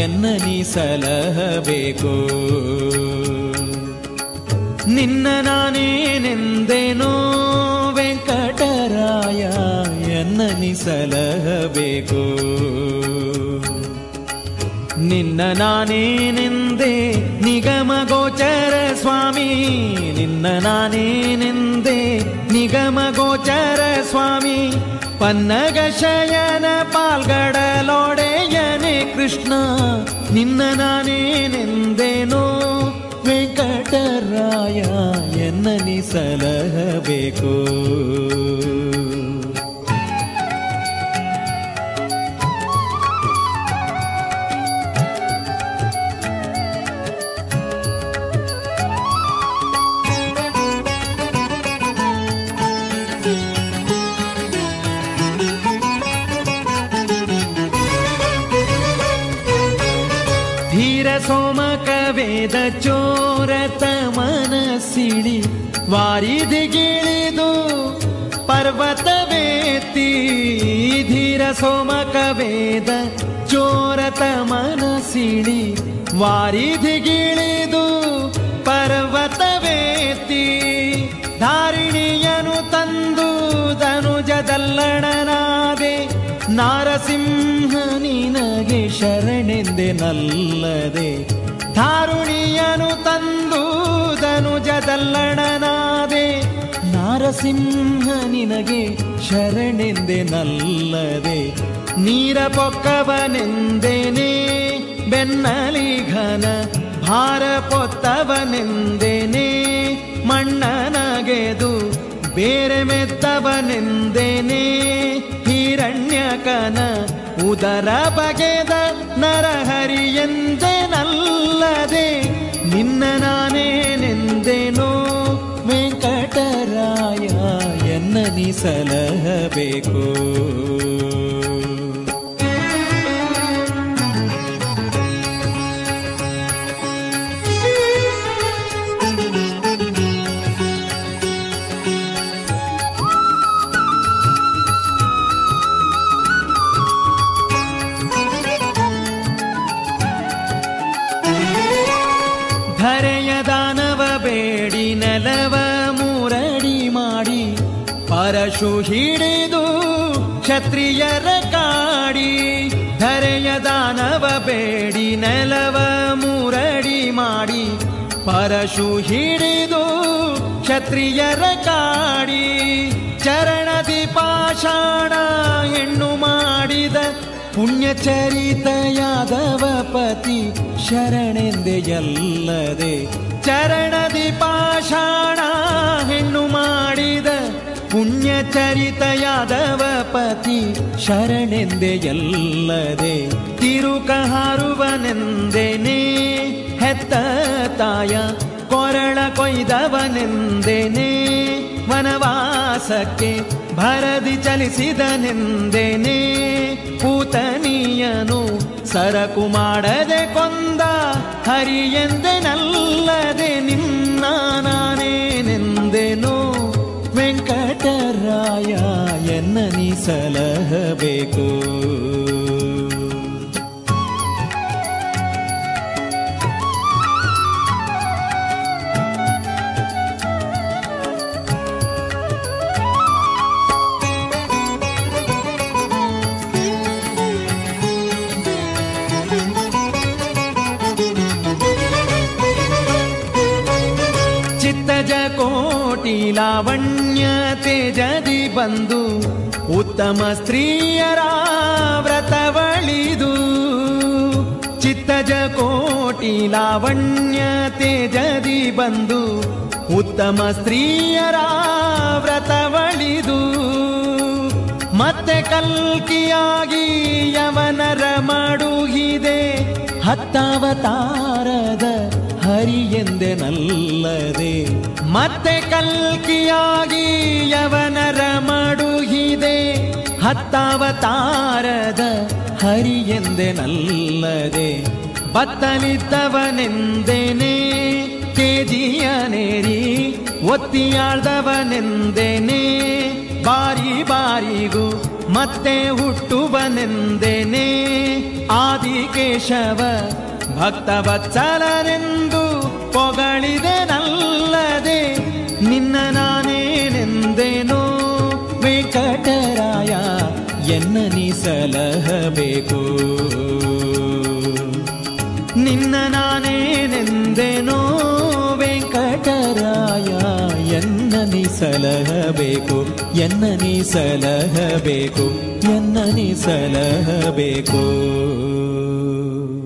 ಎನ್ನ ನೀ ಸಲಹಬೇಕು ನಿನ್ನ ನಾನೇನೆಂದೇನೋ ವೆಂಕಟರಾಯ ಎನ್ನ ನೀ ಸಲಹಬೇಕು ನಿನ್ನ ನಾನೇನೆಂದೆ ನಿಗಮ ಗೋಚರ ಸ್ವಾಮಿ ನಿನ್ನ ನಾನೇನೆಂದೆ ನಿಗಮ ಗೋಚರ ಸ್ವಾಮಿ ಪನ್ನಗ ಶಯನ ಪಾಲ್ಗಡಲೊಡೆಯನೆ ಕೃಷ್ಣ ನಿನ್ನ ನಾನೇನೆಂದೇನೋ ವೆಂಕಟರಾಯ ಎನ್ನ ನೀ ಸಲಹಬೇಕು ಧೀರ ಸೋಮಕ ವೇದ ಚೋರತ ಮನಸ್ಸಿಳಿ ವಾರಿದಿಗಿಳಿದು ಪರ್ವತವೇತಿ ಧೀರ ಸೋಮಕ ವೇದ ಚೋರತ ಮನಸ್ಸಿಳಿ ವಾರಿದಿಗಿಳಿದು ಪರ್ವತವೇತಿ ಧಾರಿಣಿಯನು ತಂದು ಧನುಜದಲ್ಲಣನಾದೆ ನಾರಸಿಂಹ ನಿನಗೆ ಶರಣೆಂದೆ ನಲ್ಲದೆ ಧಾರುಣಿಯನು ತಂದು ಧನುಜದಲ್ಲಣನಾದೆ ನಾರಸಿಂಹ ನಿನಗೆ ಶರಣೆಂದೆ ನಲ್ಲದೆ ನೀರ ಪೊಕ್ಕವನೆಂದೇನೆ ಬೆನ್ನಲಿ ಘನ ಭಾರ ಪೊತ್ತವನೆಂದೇನೆ ಮಣ್ಣನಗೆದು ಬೇರೆ ಮೆತ್ತವನೆಂದೇನೆ ಹಿರಣ್ಯಕನ ಉದರ ಬಗೆದ ನರಹರಿ ಎಂದೆನಲ್ಲದೆ ನಿನ್ನ ನಾನೇನೆಂದೇನೋ ವೆಂಕಟರಾಯ ಎನ್ನ ನೀ ಸಲಹಬೇಕು ಧರೆಯ ದಾನವ ಬೇಡಿ ನೆಲವ ಮೂರಡಿ ಮಾಡಿ ಪರಶು ಹಿಡಿದು ಕ್ಷತ್ರಿಯರ ಕಾಡಿ ಧರೆಯ ದಾನವ ಬೇಡಿ ನೆಲವ ಮೂರಡಿ ಮಾಡಿ ಪರಶು ಹಿಡಿದು ಕ್ಷತ್ರಿಯರ ಕಾಡಿ ಚರಣದಿ ಪಾಷಾಣ ಹೆಣ್ಣು ಮಾಡಿದ ಪುಣ್ಯಚರಿತ ಯಾದವ ಪತಿ ಶರಣೆಂದೆಯಲ್ಲದೆ ಚರಣದಿ ಪಾಷಾಣ ಹೆಣ್ಣು ಮಾಡಿದ ಪುಣ್ಯಚರಿತ ಯಾದವ ಪತಿ ಶರಣೆಂದೆಯಲ್ಲದೆ ತಿರುಕ ಹಾರುವನೆಂದೇನೆ ಹೆತ್ತ ತಾಯ ಕೊರಳ ಕೊಯ್ದವನೆಂದೇನೆ ವನವಾಸಕ್ಕೆ ಭರದಿ ಚಲಿಸಿದನೆಂದೇನೆ ಪೂತನಿಯನು ಸರಕು ಮಾಡದೆ ಕೊಂದ ಹರಿ ಎಂದೆನಲ್ಲದೆ ನಿನ್ನ ನಾನೇನೆಂದೆನೋ ವೆಂಕಟರಾಯ ಎನ್ನ ನೀ ಸಲಹಬೇಕು ಚಿತ್ತಜ ಕೋಟಿ ಲಾವಣ್ಯ ತೇಜದಿ ಬಂದು ಉತ್ತಮ ಸ್ತ್ರೀಯರ ವ್ರತವಳಿದು ಚಿತ್ತಜ ಕೋಟಿ ಲಾವಣ್ಯ ತೇಜದಿ ಬಂದು ಉತ್ತಮ ಸ್ತ್ರೀಯರ ವ್ರತವಳಿದು ಮತ್ತೆ ಕಲ್ಕಿಯಾಗಿ ಯವನರ ಮಡುಗಿದೆ ಹತ್ತಾವತಾರದ ಹರಿ ಎಂದೆನಲ್ಲದೆ ಮತ್ತೆ ಕಲ್ಕಿಯಾಗಿ ಯವನರ ಮಡುಗಿದೆ ಹತ್ತಾವತಾರದ ಹರಿ ಎಂದೆನಲ್ಲದೆ ಬತ್ತಲಿದ್ದವನೆಂದೇನೆ ತೇಜಿಯನೇರಿ ಒತ್ತಿಯಾಳ್ದವನೆಂದೇನೆ ಬಾರಿ ಬಾರಿಗೂ ಮತ್ತೆ ಹುಟ್ಟುವನೆಂದೇನೆ ಆದಿಕೇಶವ ಭಕ್ತವತ್ಸಲನೆಂದು ಪೊಗಳಿದೆನಲ್ಲದೆ ನಿನ್ನ ನಾನೇನೆಂದೇನೋ ವೆಂಕಟರಾಯ ಎನ್ನ ನೀ ಸಲಹಬೇಕು ನಿನ್ನ ನಾನೇನೆಂದೇನೋ ವೆಂಕಟರಾಯ ಎನ್ನ ನೀ ಸಲಹಬೇಕು ಎನ್ನ ನೀ ಸಲಹಬೇಕು ಎನ್ನ ನೀ ಸಲಹಬೇಕು